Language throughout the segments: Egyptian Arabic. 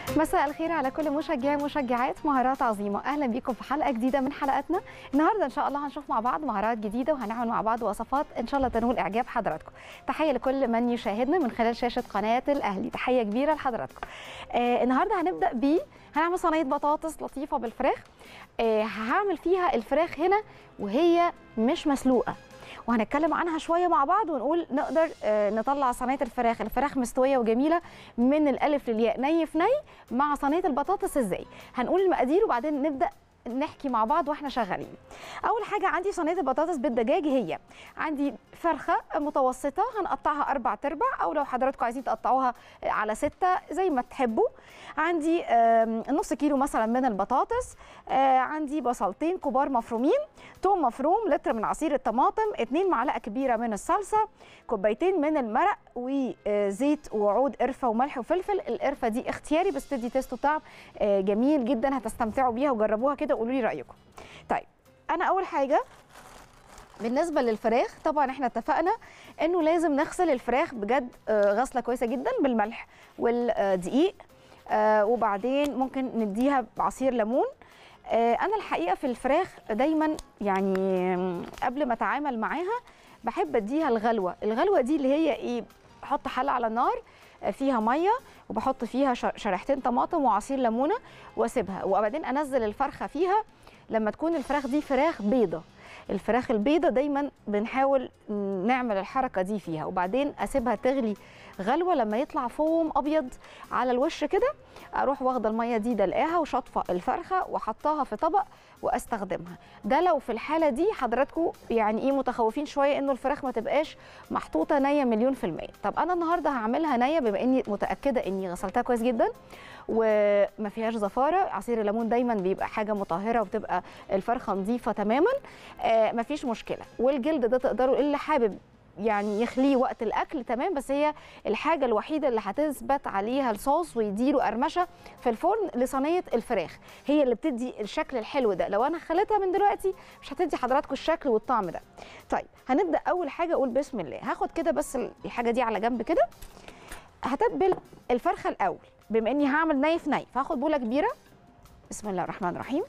مساء الخير على كل مشجعي ومشجعات مهارات عظيمه اهلا بيكم في حلقه جديده من حلقاتنا النهارده ان شاء الله هنشوف مع بعض مهارات جديده وهنعمل مع بعض وصفات ان شاء الله تنول اعجاب حضراتكم تحيه لكل من يشاهدنا من خلال شاشه قناه الاهلي تحيه كبيره لحضراتكم آه النهارده هنبدا ب هنعمل صينيه بطاطس لطيفه بالفراخ آه هعمل فيها الفراخ هنا وهي مش مسلوقه وهنتكلم عنها شويه مع بعض ونقول نقدر آه، نطلع صينيه الفراخ الفراخ مستويه وجميله من الالف للياء ني في ني مع صينيه البطاطس ازاي هنقول المقادير وبعدين نبدا نحكي مع بعض واحنا شغالين اول حاجه عندي صينيه البطاطس بالدجاج هي عندي فرخه متوسطه هنقطعها اربع تربع او لو حضراتكم عايزين تقطعوها على سته زي ما تحبوا عندي آم، نص كيلو مثلا من البطاطس آه، عندي بصلتين كبار مفرومين توم مفروم لتر من عصير الطماطم اتنين معلقه كبيره من الصلصه كوبايتين من المرق وزيت وعود قرفه وملح وفلفل القرفه دي اختياري بس تدي تيست وطعم آه، جميل جدا هتستمتعوا بيها وجربوها كده وقولوا لي رايكم طيب انا اول حاجه بالنسبه للفراخ طبعا احنا اتفقنا انه لازم نغسل الفراخ بجد آه، غسله كويسه جدا بالملح والدقيق آه، وبعدين ممكن نديها بعصير ليمون آه، انا الحقيقه في الفراخ دايما يعني قبل ما اتعامل معاها بحب اديها الغلوه الغلوه دي اللي هي ايه بحط حله على النار آه، فيها ميه وبحط فيها ش- شريحتين طماطم وعصير ليمونه واسيبها وبعدين انزل الفرخه فيها لما تكون الفراخ دي فراخ بيضه الفراخ البيضة دايما بنحاول نعمل الحركة دي فيها وبعدين أسيبها تغلي غلوة لما يطلع فوم أبيض على الوش كده أروح واخدة المية دي دلقاها وشاطفة الفرخة وحطاها في طبق واستخدمها ده لو في الحالة دي حضراتكم يعني ايه متخوفين شوية انه الفراخ ما تبقاش محطوطة نية مليون في المية طب أنا النهاردة هعملها نية بما اني متأكدة اني غسلتها كويس جدا وما فيهاش زفاره عصير الليمون دايما بيبقى حاجه مطهره وبتبقى الفرخه نظيفه تماما آه مفيش مشكله والجلد ده تقدروا اللي حابب يعني يخليه وقت الاكل تمام بس هي الحاجه الوحيده اللي هتثبت عليها الصوص ويديله قرمشه في الفرن لصينيه الفراخ هي اللي بتدي الشكل الحلو ده لو انا خليتها من دلوقتي مش هتدي حضراتكم الشكل والطعم ده طيب هنبدا اول حاجه اقول بسم الله هاخد كده بس الحاجه دي على جنب كده هتبل الفرخه الاول بما اني هعمل ني في ني فهاخد بوله كبيره بسم الله الرحمن الرحيم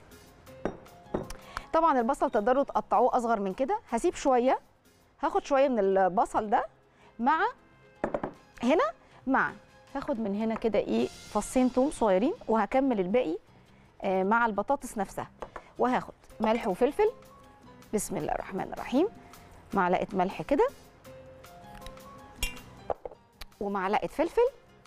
طبعا البصل تقدروا تقطعوه اصغر من كده هسيب شويه هاخد شويه من البصل ده مع هنا مع هاخد من هنا كده ايه فصين توم صغيرين وهكمل الباقي آه، مع البطاطس نفسها وهاخد ملح وفلفل بسم الله الرحمن الرحيم معلقه ملح كده ومعلقه فلفل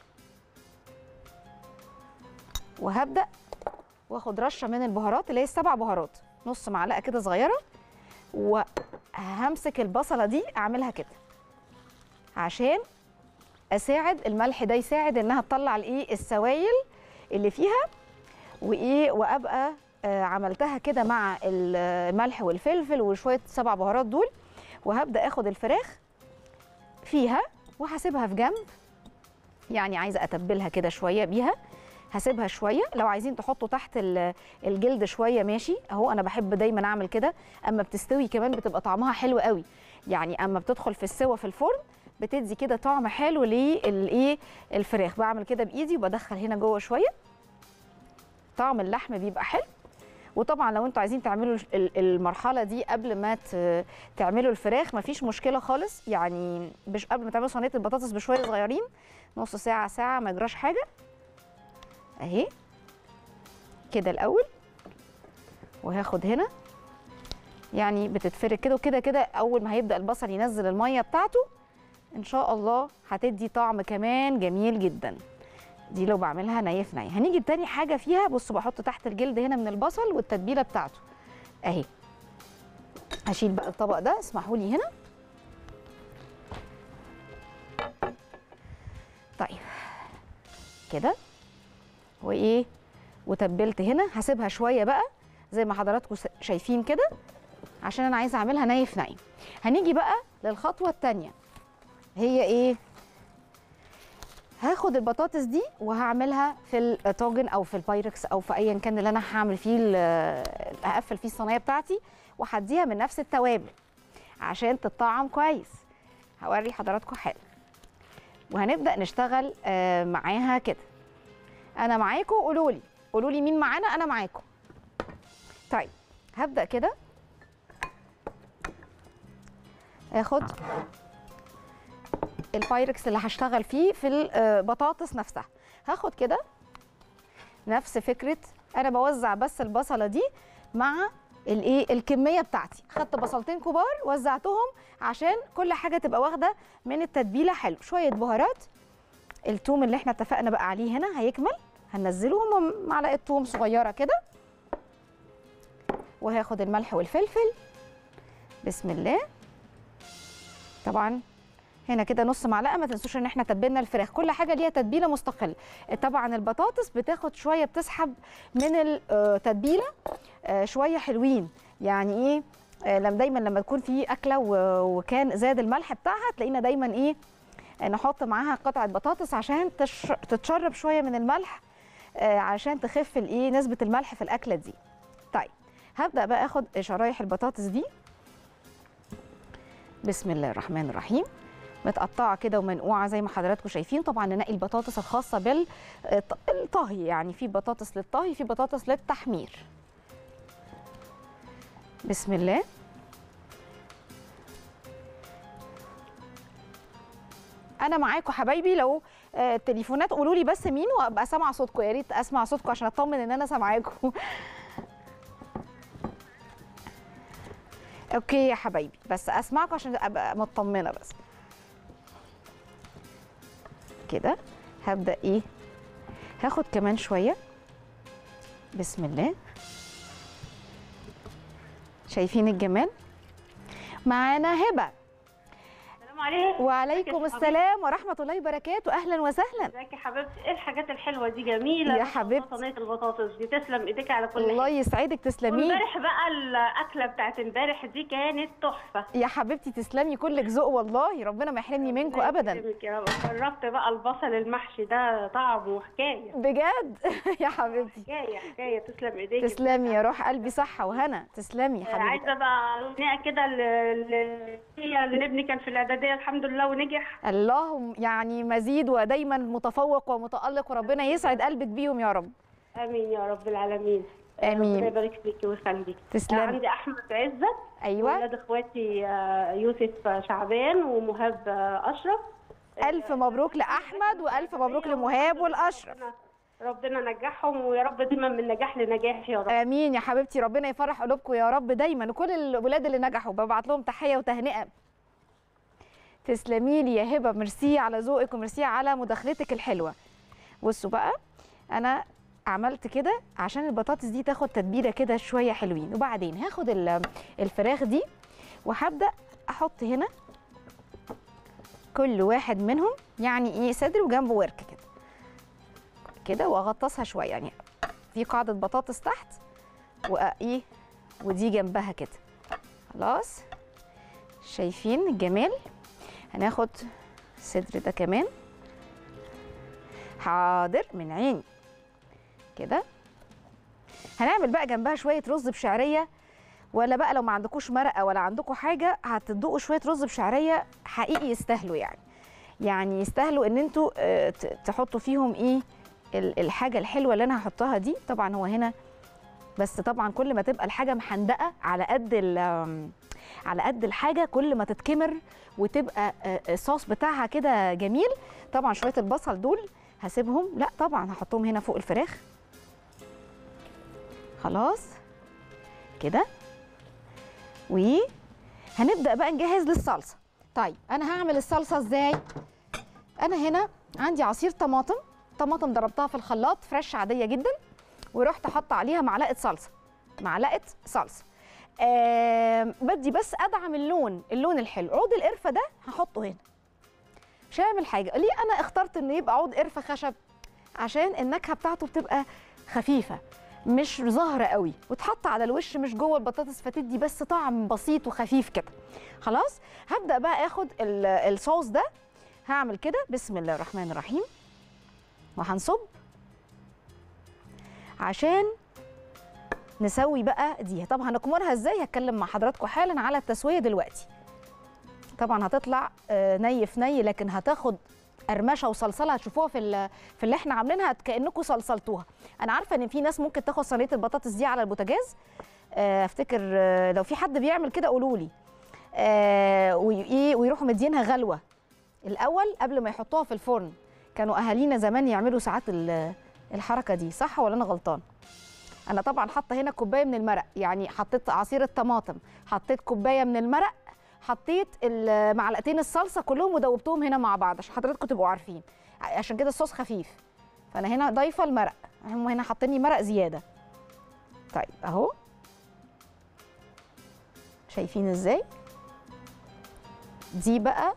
وهبدا واخد رشه من البهارات اللي هي السبع بهارات نص معلقه كده صغيره وهمسك البصله دي اعملها كده عشان اساعد الملح ده يساعد انها تطلع الايه السوائل اللي فيها وايه وابقى آه، عملتها كده مع الملح والفلفل وشويه سبع بهارات دول وهبدا اخد الفراخ فيها وهسيبها في جنب يعني عايزه اتبلها كده شويه بيها هسيبها شويه لو عايزين تحطوا تحت ال- الجلد شويه ماشي اهو انا بحب دايما اعمل كده اما بتستوي كمان بتبقى طعمها حلو قوي يعني اما بتدخل في السوا في الفرن بتدي كده طعم حلو للايه الفراخ بعمل كده بايدي وبدخل هنا جوه شويه طعم اللحم بيبقى حلو وطبعا لو انتوا عايزين تعملوا ال- المرحله دي قبل ما ت- تعملوا الفراخ مفيش مشكله خالص يعني مش قبل ما تعملوا صينيه البطاطس بشويه صغيرين نص ساعه ساعه ما يجراش حاجه اهي كده الاول وهاخد هنا يعني بتتفرك كده وكده كده اول ما هيبدا البصل ينزل الميه بتاعته ان شاء الله هتدي طعم كمان جميل جدا دي لو بعملها ني في ني هنيجي لتاني حاجه فيها بصوا بحط تحت الجلد هنا من البصل والتتبيله بتاعته اهي هشيل بقى الطبق ده اسمحوا لي هنا طيب كده وايه وتبلت هنا هسيبها شويه بقى زي ما حضراتكم س- شايفين كده عشان انا عايزه اعملها ني في ني هنيجي بقى للخطوه الثانيه هي ايه هاخد البطاطس دي وهعملها في الطاجن او في البايركس او في ايا كان اللي انا هعمل فيه ال- هقفل فيه الصينيه بتاعتي وهديها من نفس التوابل عشان تطعم كويس هوري حضراتكم حالا وهنبدا نشتغل آه، معاها كده انا معاكم قولوا لي قولوا لي مين معانا انا معاكم طيب هبدا كده اخد البايركس اللي هشتغل فيه في البطاطس نفسها هاخد كده نفس فكره انا بوزع بس البصله دي مع الايه الكميه بتاعتي خدت بصلتين كبار وزعتهم عشان كل حاجه تبقى واخده من التتبيله حلو شويه بهارات التوم اللي احنا اتفقنا بقى عليه هنا هيكمل هننزله هم معلقه توم صغيره كده وهاخد الملح والفلفل بسم الله طبعا هنا كده نص معلقه ما تنسوش ان احنا تبلنا الفراخ كل حاجه ليها تتبيله مستقله طبعا البطاطس بتاخد شويه بتسحب من التتبيله شويه حلوين يعني ايه لما دايما لما تكون في اكله وكان زاد الملح بتاعها تلاقينا دايما ايه نحط معاها قطعه بطاطس عشان تتشرب شويه من الملح عشان تخف الايه نسبه الملح في الاكله دي طيب هبدا بقى اخد شرايح البطاطس دي بسم الله الرحمن الرحيم متقطعه كده ومنقوعه زي ما حضراتكم شايفين طبعا ننقي البطاطس الخاصه بالطهي يعني في بطاطس للطهي في بطاطس للتحمير بسم الله انا معاكم حبايبي لو التليفونات قولوا لي بس مين وابقى سامعه صوتكم يا ريت اسمع صوتكم عشان اطمن ان انا سامعاكم اوكي يا حبايبي بس اسمعكم عشان ابقى مطمنه بس كده هبدا ايه هاخد كمان شويه بسم الله شايفين الجمال معانا هبه السلام عليكم وعليكم السلام ورحمه الله وبركاته اهلا وسهلا ازيك يا حبيبتي ايه الحاجات الحلوه دي جميله يا حبيبتي. صينيه البطاطس دي تسلم ايديك على كل الله حاجه يسعدك تسلمي وامبارح بقى الاكله بتاعت امبارح دي كانت تحفه يا حبيبتي تسلمي كلك ذوق والله ربنا ما يحرمني منكم ربنا ابدا يكرمك يا رب جربت بقى البصل المحشي ده طعمه حكايه بجد يا حبيبتي حكايه حكايه تسلم ايديك تسلمي يا روح قلبي صحه وهنا تسلمي يا حبيبتي عايزه بقى اغنيه كده ل- ل- هي اللي ابني كان في الاعداديه الحمد لله ونجح الله يعني مزيد ودايما متفوق ومتالق وربنا يسعد قلبك بيهم يا رب امين يا رب العالمين آمين. ربنا يبارك فيكي ويخليكي تسلمي. عندي احمد عزت ايوه ولاد اخواتي آه، يوسف شعبان ومهاب آه، اشرف الف مبروك لاحمد والف مبروك لمهاب والاشرف ربنا- ربنا نجحهم ويا رب دايما من نجاح لنجاح يا رب امين يا حبيبتي ربنا يفرح قلوبكم يا رب دايما وكل الولاد اللي نجحوا ببعت لهم تحيه وتهنئه تسلمي لي يا هبه ميرسي على ذوقك وميرسي على مداخلتك الحلوه بصوا بقى انا عملت كده عشان البطاطس دي تاخد تتبيله كده شويه حلوين وبعدين هاخد ال- الفراخ دي وهبدا احط هنا كل واحد منهم يعني ايه صدر وجنبه ورك كده كده واغطسها شويه يعني في قاعده بطاطس تحت وايه ودي جنبها كده خلاص شايفين الجمال هناخد الصدر ده كمان حاضر من عيني كده هنعمل بقى جنبها شويه رز بشعريه ولا بقى لو ما عندكوش مرقه ولا عندكم حاجه هتدوقوا شويه رز بشعريه حقيقي يستاهلوا يعني يعني يستاهلوا ان انتوا آه، ت- تحطوا فيهم ايه ال- الحاجه الحلوه اللي انا هحطها دي طبعا هو هنا بس طبعا كل ما تبقى الحاجه محندقه على قد ال- آم، على قد الحاجه كل ما تتكمر وتبقى آه، الصوص بتاعها كده جميل طبعا شويه البصل دول هسيبهم لا طبعا هحطهم هنا فوق الفراخ خلاص كده وهنبدا بقى نجهز للصلصه طيب انا هعمل الصلصه ازاي انا هنا عندي عصير طماطم طماطم ضربتها في الخلاط فريش عاديه جدا ورحت حاطه عليها معلقه صلصه معلقه صلصه آه بدي بس ادعم اللون اللون الحلو عود القرفه ده هحطه هنا مش هعمل حاجه ليه انا اخترت انه يبقى عود قرفه خشب عشان النكهه بتاعته بتبقى خفيفه مش ظاهره قوي وتحط على الوش مش جوه البطاطس فتدي بس طعم بسيط وخفيف كده خلاص هبدا بقى اخد ال- الصوص ده هعمل كده بسم الله الرحمن الرحيم وهنصب عشان نسوي بقى دي طب هنكمرها ازاي هتكلم مع حضراتكم حالا على التسويه دلوقتي طبعا هتطلع آه، ني في ني لكن هتاخد قرمشه وصلصله هتشوفوها في ال- في اللي احنا عاملينها كانكم صلصلتوها انا عارفه ان في ناس ممكن تاخد صينيه البطاطس دي على البوتاجاز آه، افتكر آه، لو في حد بيعمل كده قولوا لي آه، وي- إيه، ويروحوا مدينها غلوه الاول قبل ما يحطوها في الفرن كانوا اهالينا زمان يعملوا ساعات ال- الحركه دي صح ولا انا غلطان انا طبعا حاطه هنا كوبايه من المرق يعني حطيت عصير الطماطم حطيت كوبايه من المرق حطيت ال- معلقتين الصلصه كلهم ودوبتهم هنا مع بعض عشان حضراتكم تبقوا عارفين عشان كده الصوص خفيف فانا هنا ضايفه المرق هم هنا حاطين لي مرق زياده طيب اهو شايفين ازاي دي بقى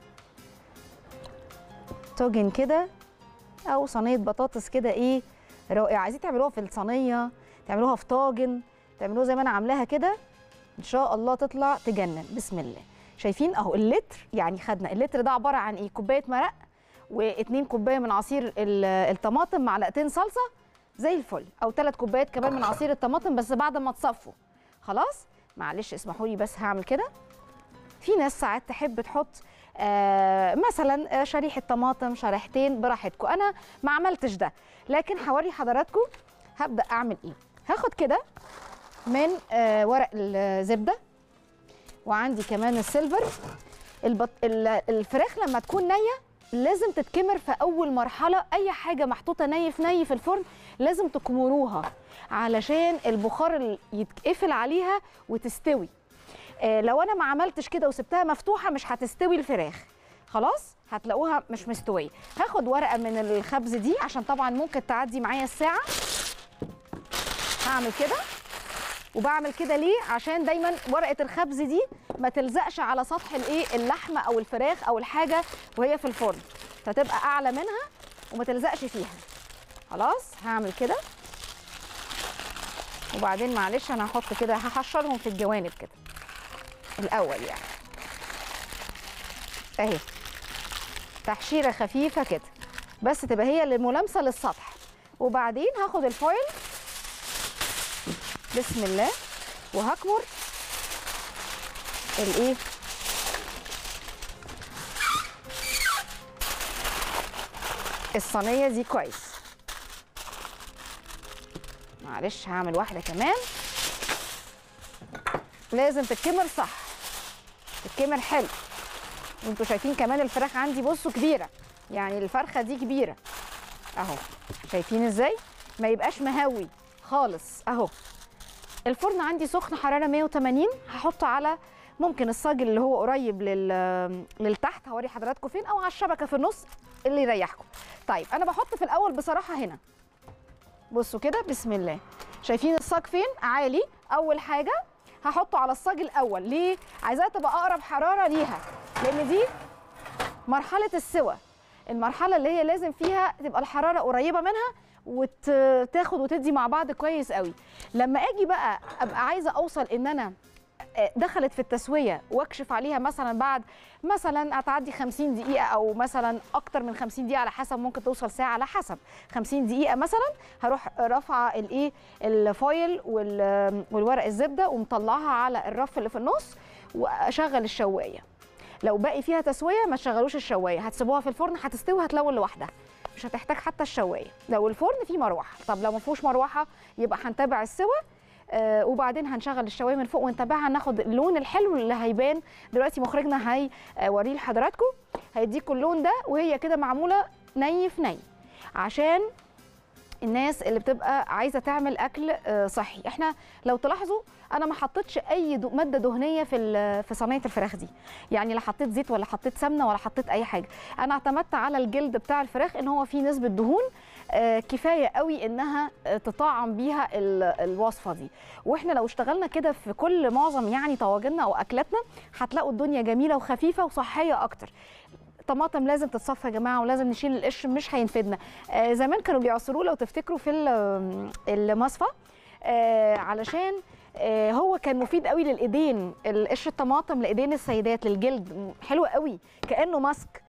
توجن كده او صينيه بطاطس كده ايه رائعه عايزين تعملوها في الصينيه تعملوها في طاجن تعملوها زي ما انا عاملاها كده ان شاء الله تطلع تجنن بسم الله شايفين اهو اللتر يعني خدنا اللتر ده عباره عن ايه كوبايه مرق واتنين كوبايه من عصير ال- الطماطم معلقتين صلصه زي الفل او ثلاث كوبايات كمان من عصير الطماطم بس بعد ما تصفوا خلاص معلش اسمحوا لي بس هعمل كده في ناس ساعات تحب تحط آه مثلا آه، شريحه طماطم شريحتين براحتكم انا ما عملتش ده لكن هوري حضراتكم هبدا اعمل ايه هاخد كده من آه ورق الزبده وعندي كمان السيلفر البط... ال- الفراخ لما تكون نيه لازم تتكمر في اول مرحله اي حاجه محطوطه ني في ني في الفرن لازم تكمروها علشان البخار ال- يتقفل عليها وتستوي آه، لو انا ما عملتش كده وسبتها مفتوحه مش هتستوي الفراخ خلاص هتلاقوها مش مستويه هاخد ورقه من الخبز دي عشان طبعا ممكن تعدي معايا الساعه هعمل كده وبعمل كده ليه عشان دايما ورقه الخبز دي ما تلزقش على سطح الايه اللحمه او الفراخ او الحاجه وهي في الفرن فتبقى اعلى منها وما تلزقش فيها خلاص هعمل كده وبعدين معلش انا هحط كده هحشرهم في الجوانب كده الاول يعني اهي تحشيره خفيفه كده بس تبقى هي الملامسه للسطح وبعدين هاخد الفويل بسم الله وهكمر الايه الصينيه دي كويس معلش هعمل واحده كمان لازم تتكمر صح تتكمر حلو انتوا شايفين كمان الفراخ عندي بصوا كبيره يعني الفرخه دي كبيره اهو شايفين ازاي ما يبقاش مهوي خالص اهو الفرن عندي سخن حراره 180 هحط على ممكن الصاج اللي هو قريب لل للتحت هوري حضراتكم فين او على الشبكه في النص اللي يريحكم طيب انا بحط في الاول بصراحه هنا بصوا كده بسم الله شايفين الصاج فين عالي اول حاجه هحطه على الصاج الاول ليه عايزاها تبقى اقرب حراره ليها لان دي مرحله السوى المرحله اللي هي لازم فيها تبقى الحراره قريبه منها وتاخد وتدي مع بعض كويس قوي لما اجي بقى ابقى عايزه اوصل ان انا آه، دخلت في التسويه واكشف عليها مثلا بعد مثلا هتعدي 50 دقيقه او مثلا اكتر من 50 دقيقه على حسب ممكن توصل ساعه على حسب 50 دقيقه مثلا هروح رافعه الايه الفويل وال- والورق الزبده ومطلعها على الرف اللي في النص واشغل الشوايه لو باقي فيها تسويه ما تشغلوش الشوايه هتسيبوها في الفرن هتستوي هتلون لوحدها مش هتحتاج حتى الشوايه لو الفرن فيه مروحه طب لو ما فيهوش مروحه يبقى هنتابع السوى آه وبعدين هنشغل الشوايه من فوق ونتابعها ناخد اللون الحلو اللي هيبان دلوقتي مخرجنا هيوريه لحضراتكم هيديكوا اللون ده وهي كده معموله ني في ني عشان الناس اللي بتبقى عايزه تعمل اكل آه، صحي احنا لو تلاحظوا انا ما حطيتش اي دو- ماده دهنيه في ال- في صينيه الفراخ دي يعني لا حطيت زيت ولا حطيت سمنه ولا حطيت اي حاجه انا اعتمدت على الجلد بتاع الفراخ ان هو فيه نسبه دهون آه، كفايه قوي انها آه، تطعم بيها ال- الوصفه دي واحنا لو اشتغلنا كده في كل معظم يعني طواجننا او اكلاتنا هتلاقوا الدنيا جميله وخفيفه وصحيه اكتر طماطم لازم تتصفى يا جماعه ولازم نشيل القشر مش هينفدنا آه زمان كانوا بيعصروه لو تفتكروا في ال- المصفى آه علشان آه هو كان مفيد قوي للايدين القشر الطماطم لايدين السيدات للجلد حلو قوي كانه ماسك